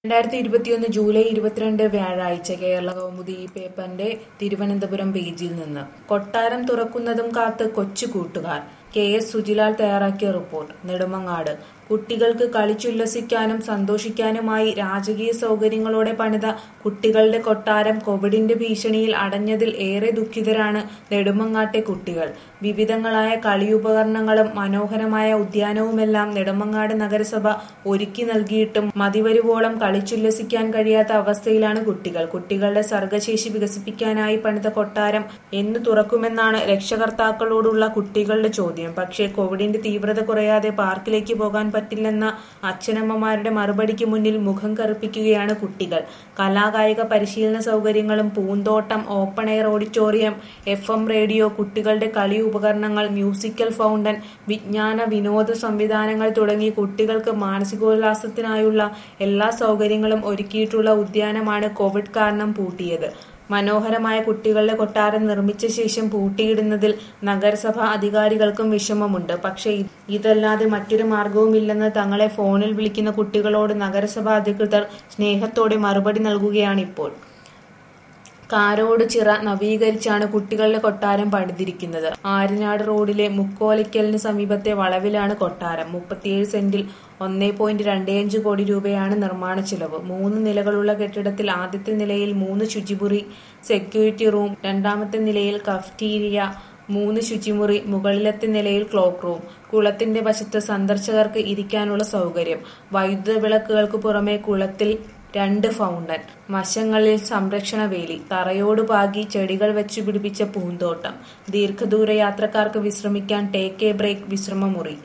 രണ്ടായിരത്തി ഇരുപത്തിയൊന്ന് ജൂലൈ ഇരുപത്തിരണ്ട് വ്യാഴാഴ്ച കേരള കൗമുദി ഈ പേപ്പറിന്റെ തിരുവനന്തപുരം പേജിൽ നിന്ന് കൊട്ടാരം തുറക്കുന്നതും കാത്ത് കൊച്ചു കൂട്ടുകാർ കെ എസ് സുജിലാൽ തയ്യാറാക്കിയ റിപ്പോർട്ട് നെടുമങ്ങാട് കുട്ടികൾക്ക് കളിച്ചുല്ലസിക്കാനും സന്തോഷിക്കാനുമായി രാജകീയ സൗകര്യങ്ങളോടെ പണിത കുട്ടികളുടെ കൊട്ടാരം കോവിഡിന്റെ ഭീഷണിയിൽ അടഞ്ഞതിൽ ഏറെ ദുഃഖിതരാണ് നെടുമങ്ങാട്ടെ കുട്ടികൾ വിവിധങ്ങളായ കളിയുപകരണങ്ങളും മനോഹരമായ ഉദ്യാനവുമെല്ലാം നെടുമങ്ങാട് നഗരസഭ ഒരുക്കി നൽകിയിട്ടും മതിവരുവോളം കളിച്ചുല്ലസിക്കാൻ കഴിയാത്ത അവസ്ഥയിലാണ് കുട്ടികൾ കുട്ടികളുടെ സർഗശേഷി വികസിപ്പിക്കാനായി പണിത കൊട്ടാരം എന്ന് തുറക്കുമെന്നാണ് രക്ഷകർത്താക്കളോടുള്ള കുട്ടികളുടെ ചോദ്യം പക്ഷേ കോവിഡിന്റെ തീവ്രത കുറയാതെ പാർക്കിലേക്ക് പോകാൻ പറ്റില്ലെന്ന അച്ഛനമ്മമാരുടെ മറുപടിക്ക് മുന്നിൽ മുഖം കറുപ്പിക്കുകയാണ് കുട്ടികൾ കലാകായിക പരിശീലന സൗകര്യങ്ങളും പൂന്തോട്ടം open air auditorium F M radio കുട്ടികളുടെ കളി ഉപകരണങ്ങൾ മ്യൂസിക്കൽ ഫൗണ്ടൻ വിജ്ഞാന വിനോദ സംവിധാനങ്ങൾ തുടങ്ങി കുട്ടികൾക്ക് മാനസികോല്ലാസത്തിനായുള്ള എല്ലാ സൗകര്യങ്ങളും ഒരുക്കിയിട്ടുള്ള ഉദ്യാനമാണ് കോവിഡ് കാരണം പൂട്ടിയത് മനോഹരമായ കുട്ടികളുടെ കൊട്ടാരം നിർമ്മിച്ച ശേഷം പൂട്ടിയിടുന്നതിൽ നഗരസഭ അധികാരികൾക്കും വിഷമമുണ്ട് പക്ഷേ ഇ- ഇതല്ലാതെ മറ്റൊരു മാർഗവുമില്ലെന്ന് തങ്ങളെ ഫോണിൽ വിളിക്കുന്ന കുട്ടികളോട് നഗരസഭ അധികൃതർ സ്നേഹത്തോടെ മറുപടി നൽകുകയാണിപ്പോൾ കാരോട് ചിറ നവീകരിച്ചാണ് കുട്ടികളുടെ കൊട്ടാരം പണിതിരിക്കുന്നത് ആര്യനാട് റോഡിലെ മുക്കോലിക്കലിന് സമീപത്തെ വളവിലാണ് കൊട്ടാരം മുപ്പത്തിയേഴ് സെന്റിൽ ഒന്നേ പോയിന്റ് രണ്ടേയഞ്ച് കോടി രൂപയാണ് നിർമ്മാണ ചിലവ് മൂന്ന് നിലകളുള്ള കെട്ടിടത്തിൽ ആദ്യത്തെ നിലയിൽ മൂന്ന് ശുചിമുറി സെക്യൂരിറ്റി റൂം രണ്ടാമത്തെ നിലയിൽ കഫ്റ്റീരിയ മൂന്ന് ശുചിമുറി മുകളിലത്തെ നിലയിൽ ക്ലോക്ക് റൂം കുളത്തിന്റെ വശത്ത് സന്ദർശകർക്ക് ഇരിക്കാനുള്ള സൗകര്യം വൈദ്യുത വിളക്കുകൾക്ക് പുറമെ കുളത്തിൽ രണ്ട് ഫൗണ്ടൻ വശങ്ങളിൽ സംരക്ഷണ വേലി തറയോട് പാകി ചെടികൾ വെച്ചു പിടിപ്പിച്ച പൂന്തോട്ടം ദീർഘദൂര യാത്രക്കാർക്ക് വിശ്രമിക്കാൻ ടേക്ക് എ ബ്രേക്ക് വിശ്രമമുറി